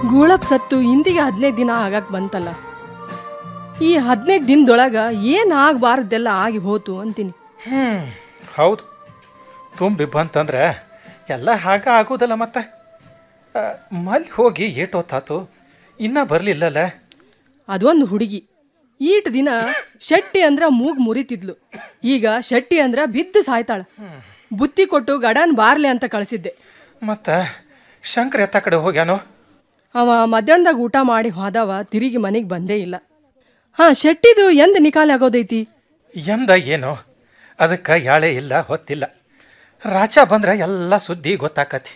ಗೂಳಪ್ ಸತ್ತು ಇಂದಿಗೆ ಹದಿನೈದು ದಿನ ಆಗಕ್ಕೆ ಬಂತಲ್ಲ ಈ ಹದಿನೈದು ದಿನದೊಳಗ ಏನು ಆಗಬಾರ್ದೆಲ್ಲ ಆಗಿ ಹೋತು ಅಂತೀನಿ ಹ್ಞೂ ಹೌದು ತುಂಬಿ ಬಂತಂದ್ರೆ ಎಲ್ಲ ಹಾಗೆ ಆಗೋದಲ್ಲ ಮತ್ತೆ ಆ, ಮಲ್ಲಿ ಹೋಗಿ ಏಟೋತಾತು ಇನ್ನೂ ಬರಲಿಲ್ಲಲ್ಲ ಅದೊಂದು ಹುಡುಗಿ ಈಟ್ ದಿನ ಶೆಟ್ಟಿ ಅಂದ್ರ ಮೂಗ್ ಮುರಿತಿದ್ಲು ಈಗ ಶೆಟ್ಟಿ ಅಂದ್ರ ಬಿದ್ದು ಸಾಯ್ತಾಳ ಬುತ್ತಿ ಕೊಟ್ಟು ಗಡನ್ ಬಾರ್ಲೆ ಅಂತ ಕಳಿಸಿದ್ದೆ ಮತ್ತು ಶಂಕರ್ ಎತ್ತ ಕಡೆ ಹೋಗ್ಯಾನೋ ಅವ ಮಧ್ಯಾಹ್ನದಾಗ ಊಟ ಮಾಡಿ ಹೋದವ ತಿರುಗಿ ಮನೆಗೆ ಬಂದೇ ಇಲ್ಲ ಹಾ ಶೆಟ್ಟಿದು ಎಂದ್ ನಿಕಾಲ ಆಗೋದೈತಿ ಎಂದ ಏನು ಅದಕ್ಕೆ ಯಾಳೆ ಇಲ್ಲ ಹೊತ್ತಿಲ್ಲ ರಾಚ ಬಂದ್ರೆ ಎಲ್ಲ ಸುದ್ದಿ ಗೊತ್ತಾಕತಿ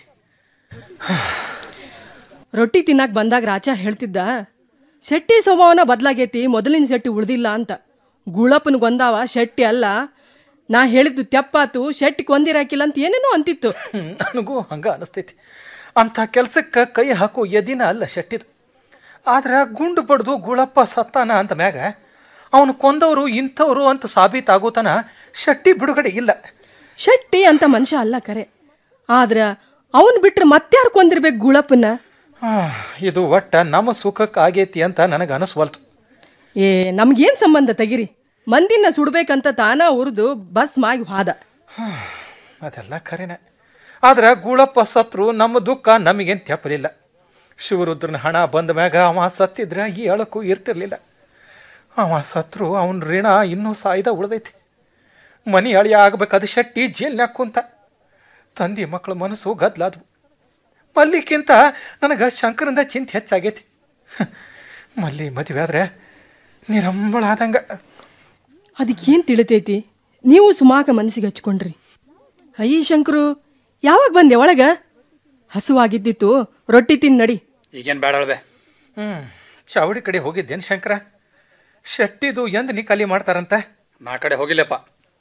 ರೊಟ್ಟಿ ತಿನ್ನಕ್ ಬಂದಾಗ ರಾಚ ಹೇಳ್ತಿದ್ದ ಶೆಟ್ಟಿ ಸ್ವಭಾವನ ಬದಲಾಗೈತಿ ಮೊದಲಿನ ಶೆಟ್ಟಿ ಉಳ್ದಿಲ್ಲ ಅಂತ ಗುಳಪ್ಪನ ಗೊಂದಾವ ಶೆಟ್ಟಿ ಅಲ್ಲ ನಾ ಹೇಳಿದ್ದು ತೆಪ್ಪಾತು ಶೆಟ್ಟಿ ಕೊಂದಿರಾಕಿಲ್ಲ ಅಂತ ಏನೇನೋ ಅಂತಿತ್ತು ಹ್ಮ್, ನನಗೂ ಹಂಗೆ ಅನಿಸ್ತೈತಿ ಅಂಥ ಕೆಲ್ಸಕ್ಕೆ ಕೈ ಹಾಕೋ ಎದಿನ ಅಲ್ಲ ಶೆಟ್ಟಿದು ಆದ್ರೆ ಗುಂಡು ಬಡ್ದು ಗುಳಪ್ಪ ಸತ್ತಾನ ಅಂತ ಮ್ಯಾಗ ಅವನು ಕೊಂದವರು ಇಂಥವ್ರು ಅಂತ ಸಾಬೀತಾಗೋತನ ಶೆಟ್ಟಿ ಬಿಡುಗಡೆ ಇಲ್ಲ ಶೆಟ್ಟಿ ಅಂತ ಮನುಷ್ಯ ಅಲ್ಲ ಕರೆ ಆದ್ರ ಅವನ್ ಬಿಟ್ರೆ ಮತ್ಯಾರು ಕೊಂದಿರ್ಬೇಕು ಗುಳಪ್ಪನ ಆ, ಇದು ಒಟ್ಟ ನಮ್ಮ ಸುಖಕ್ಕೆ ಆಗೈತಿ ಅಂತ ನನಗೆ ಅನಿಸ್ವಲ್ತು ಏ ನಮ್ಗೇನ್ ಸಂಬಂಧ ತೆಗಿರಿ ಮಂದಿನ ಸುಡ್ಬೇಕಂತ ತಾನ ಉರಿದು ಬಸ್ ಮಾಗಿ ಹಾದ ಅದೆಲ್ಲ ಖರೇನೆ ಆದ್ರೆ ಗೂಳಪ್ಪ ಸತ್ರು ನಮ್ಮ ದುಃಖ ನಮಗೇನು ತೆಪ್ಪಲಿಲ್ಲ ಶಿವರುದ್ರನ ಹಣ ಬಂದ ಮ್ಯಾಗ ಅವ ಸತ್ತಿದ್ರೆ ಈ ಅಳಕು ಇರ್ತಿರ್ಲಿಲ್ಲ ಅವ ಸತ್ರು ಅವನ ಋಣ ಇನ್ನೂ ಸಾಯ್ದ ಉಳ್ದೈತಿ ಮನಿ ಅಳಿಯ ಆಗ್ಬೇಕಾದ ಶೆಟ್ಟಿ ಜೇಲ್ನ್ಯಾಗ ಕುಂತ ತಂದೆ ಮಕ್ಕಳ ಮನಸ್ಸು ಗದ್ಲಾದ್ವು ಮಲ್ಲಿಕ್ಕಿಂತ ನನಗೆ ಶಂಕರಿಂದ ಚಿಂತೆ ಹೆಚ್ಚಾಗೈತಿ ಮಲ್ಲಿ ಮದುವೆ ಆದ್ರೆ ನಿರಂಬಳ ಆದಂಗೆ ಅದಕ್ಕೇನ್ ತಿಳಿತೈತಿ ನೀವು ಸುಮಾಕ ಮನಸ್ಸಿಗೆ ಹಚ್ಕೊಂಡ್ರಿ ಅಯ್ಯ ಶಂಕರು ಯಾವಾಗ ಬಂದೆ ಒಳಗ ಹಸುವಾಗಿದ್ದಿತ್ತು ರೊಟ್ಟಿ ತಿನ್ ನಡಿ ಈಗೇನು ಬೇಡ ಅಳ್ಬೆ ಹ್ಞೂ ಚಾವಡಿ ಕಡೆ ಹೋಗಿದ್ದೇನು ಶಂಕರ ಶೆಟ್ಟಿದು ಎಂದ್ ನೀ ಕಲಿ ಮಾಡ್ತಾರಂತ ನಾ ಕಡೆ ಹೋಗಿಲ್ಲಪ್ಪ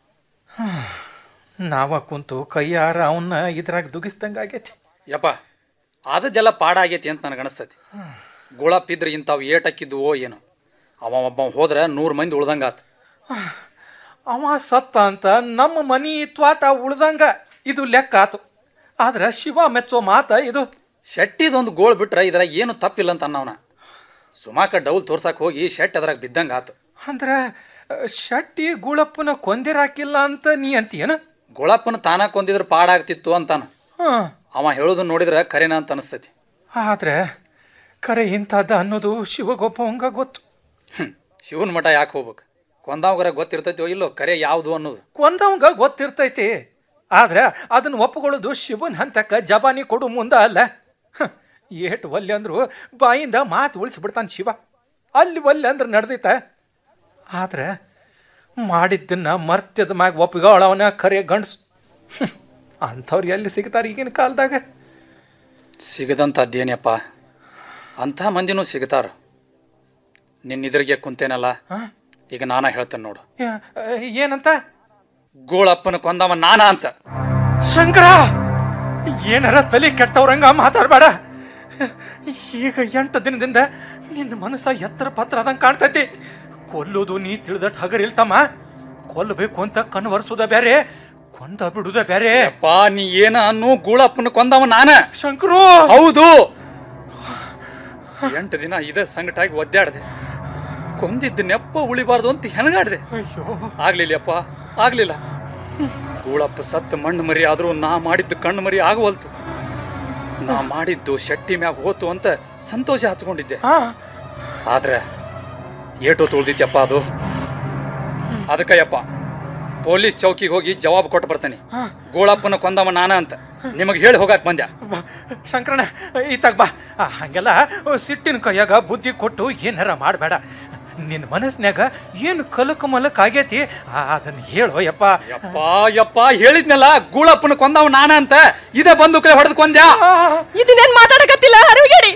ನಾವ ಕುಂತು ಕೈಯಾರ ಅವನ್ನ ಇದ್ರಾಗ ದುಗಿಸ್ದಂಗೆ ಆಗೈತಿ ಯಪ್ಪ ಆದದ್ದೆಲ್ಲ ಪಾಡ ಆಗೈತಿ ಅಂತ ನನಗೆ ಅನಿಸ್ತೈತಿ ಗುಳಪ್ಪಿದ್ರೆ ಇಂಥವು ಏಟಕ್ಕಿದ್ದುವೋ ಏನು ಅವ ಒಬ್ಬ ಹೋದ್ರೆ ನೂರು ಮಂದಿ ಉಳ್ದಂಗಾತ ಅವ ಸತ್ತ ಅಂತ ನಮ್ಮ ಮನಿ ತ್ವಾಟ ಉಳ್ದಂಗ ಇದು ಲೆಕ್ಕ ಆತು ಆದ್ರೆ ಶಿವ ಮೆಚ್ಚೋ ಮಾತ ಇದು ಶೆಟ್ಟಿದೊಂದು ಗೋಳ್ ಬಿಟ್ರೆ ಇದ್ರಾಗ ಏನು ತಪ್ಪಿಲ್ಲ ಅಂತ ಅನ್ನವನ ಸುಮಾಕ ಡೌಲ್ ತೋರ್ಸಕ್ಕೆ ಹೋಗಿ ಶೆಟ್ ಅದ್ರಾಗ ಬಿದ್ದಂಗೆ ಆತು ಅಂದ್ರೆ ಆ, ಶೆಟ್ಟಿ ಗುಳಪ್ಪನ ಕೊಂದಿರಾಕಿಲ್ಲ ಅಂತ ನೀ ಅಂತೀಯನ ಗುಳಪ್ಪನ ತಾನ ಕೊಂದಿದ್ರೆ ಪಾಡಾಗ್ತಿತ್ತು ಅಂತಾನ ಹಾಂ ಅವ ಹೇಳೋದನ್ನ ನೋಡಿದ್ರೆ ಖರೇನ ಅಂತ ಅನಿಸ್ತೈತಿ ಆದ್ರೆ ಕರೆ ಇಂಥದ್ದು ಅನ್ನೋದು ಶಿವಗೊಬ್ಬವಂಗ ಗೊತ್ತು ಹ್ಮ್ ಶಿವನ ಮಠ ಯಾಕೆ ಹೋಗ್ಬೇಕು ಕೊಂದಾವ್ಗರ ಗೊತ್ತಿರ್ತೈತೋ ಇಲ್ಲೋ ಕರೆ ಯಾವುದು ಅನ್ನೋದು ಕೊಂದವಂಗ ಗೊತ್ತಿರ್ತೈತಿ ಆದ್ರೆ ಅದನ್ನ ಒಪ್ಪುಕೊಳ್ಳೋದು ಶಿವನ್ ಹಂತಕ್ಕ ಜಬಾನಿ ಕೊಡು ಮುಂದ ಅಲ್ಲ ಹ, ಏಟ್ ಒಲ್ಲೆ ಅಂದ್ರು ಬಾಯಿಂದ ಮಾತು ಉಳಿಸ್ಬಿಡ್ತಾನೆ ಶಿವ ಅಲ್ಲಿ ಒಲ್ಲೆ ಅಂದ್ರೆ ನಡೆದೈತ ಆದ್ರೆ ಮಾಡಿದ್ದನ್ನ ಮರ್ತ್ಯದ ಮ್ಯಾಗ ಒಪ್ಪಿಗಳವನ ಕರೆ ಗಂಡಸು ಅಂಥವ್ರು ಎಲ್ಲಿ ಸಿಗ್ತಾರೆ ಈಗಿನ ಕಾಲದಾಗ ಸಿಗದಂಥದ್ದೇನಪ್ಪ ಅಂಥ ಮಂದಿನೂ ಸಿಗ್ತಾರ ನಿನ್ನಿದ್ರಿಗೆ ಕುಂತೇನಲ್ಲ ಈಗ ನಾನ ಹೇಳ್ತೇನೆ ನೋಡು ಏ- ಏನಂತ ಗೋಳಪ್ಪನ ಕೊಂದವ ನಾನ ಅಂತ ಶಂಕರ ಏನಾರ ತಲೆ ಕೆಟ್ಟವ್ರಂಗ ಮಾತಾಡಬೇಡ ಈಗ ಎಂಟು ದಿನದಿಂದ ನಿನ್ನ ಮನಸ್ಸ ಎತ್ತರ ಪತ್ರ ಆದಂಗೆ ಕಾಣ್ತೈತಿ ಕೊಲ್ಲೋದು ನೀ ತಿಳಿದಟ್ ಹಗರಿಲ್ತಮ್ಮ ಕೊಲ್ಲಬೇಕು ಅಂತ ಕಣ್ಣು ಒರೆಸೋದ ಬ್ಯಾರೆ ಕೊಂದ ಬಿಡುದ ಬ್ಯಾರೆ ಅಪ್ಪ ನೀ ಏನ ಅನ್ನು ಗೋಳಪ್ಪನ ಕೊಂದವ ನಾನ ಶಂಕರು ಹೌದು ಎಂಟು ದಿನ ಇದೇ ಸಂಗಟಾಗಿ ಒದ್ದಾಡ್ದೆ ಕೊಂದಿದ್ದ ನೆಪ್ಪ ಉಳಿಬಾರ್ದು ಅಂತ ಹೆಣಗಾಡ್ದೆ ಅಯ್ಯೋ ಆಗ್ಲಿಲ್ಲಪ್ಪ ಆಗ್ಲಿಲ್ಲ ಗೂಳಪ್ಪ ಸತ್ತು ಮಣ್ಣು ಮರಿ ಆದ್ರೂ ನಾ ಮಾಡಿದ್ದು ಕಣ್ಣು ಮರಿ ಆಗವಲ್ತು ನಾ ಮಾಡಿದ್ದು ಶೆಟ್ಟಿ ಮ್ಯಾಗ ಹೋತು ಅಂತ ಸಂತೋಷ ಹಚ್ಕೊಂಡಿದ್ದೆ ಹಾ ಆದ್ರೆ ಏಟೋ ತುಳ್ದಿತ್ಯಪ್ಪ ಅದು ಅದಕ್ಕಯ್ಯಪ್ಪ ಪೊಲೀಸ್ ಚೌಕಿಗೆ ಹೋಗಿ ಜವಾಬ್ ಕೊಟ್ಟು ಬರ್ತಾನೆ ಗೋಳಪ್ಪನ ಕೊಂದವ ನಾನ ಅಂತ ನಿಮಗೆ ಹೇಳಿ ಹೋಗಾಕ್ ಬಂದ್ಯಾ ಬಾ ಶಂಕರಣ್ಣ ಈತಾಗ ಬಾ ಆ, ಹಂಗೆಲ್ಲ ಸಿಟ್ಟಿನ ಕೈಯಾಗ ಬುದ್ಧಿ ಕೊಟ್ಟು ಏನಾರ ಮಾಡಬೇಡ ನಿನ್ನ ಮನಸ್ನ್ಯಾಗ ಏನು ಕಲಕ ಮಲಕ್ ಆಗೈತಿ ಅದನ್ನ ಹೇಳು ಯಪ್ಪ ಯಪ್ಪ ಯಪ್ಪ ಹೇಳಿದ್ನಲ್ಲ ಗೂಳಪ್ಪನ ಕೊಂದವ ನಾನ ಅಂತ ಇದೇ ಬಂದು ಕೈ ಹೊಡೆದು ಕೊಂದ್ಯಾ ಇದನ್ನೇನ್ ಮಾತಾಡಕತ್ತಿಲ್ಲ ಅರಿವಿಗೇಡಿ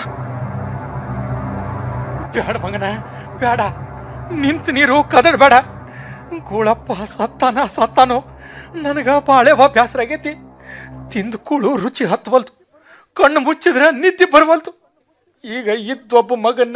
ಬೇಡ ಮಗನ ಬೇಡ ನಿಂತು ನೀರು ಕದಡ್ಬೇಡ ಕೂಳಪ್ಪ ಸತ್ತಾನ ಸತ್ತಾನೋ ನನಗ ಬಾಳೆ ಬ್ಯಾಸರ ಆಗೈತಿ ತಿಂದು ಕೂಳು ರುಚಿ ಹತ್ತವಲ್ತು ಕಣ್ಣು ಮುಚ್ಚಿದ್ರೆ ನಿದ್ದೆ ಬರವಲ್ತು ಈಗ ಇದ್ದೊಬ್ಬ ಮಗನ್ನ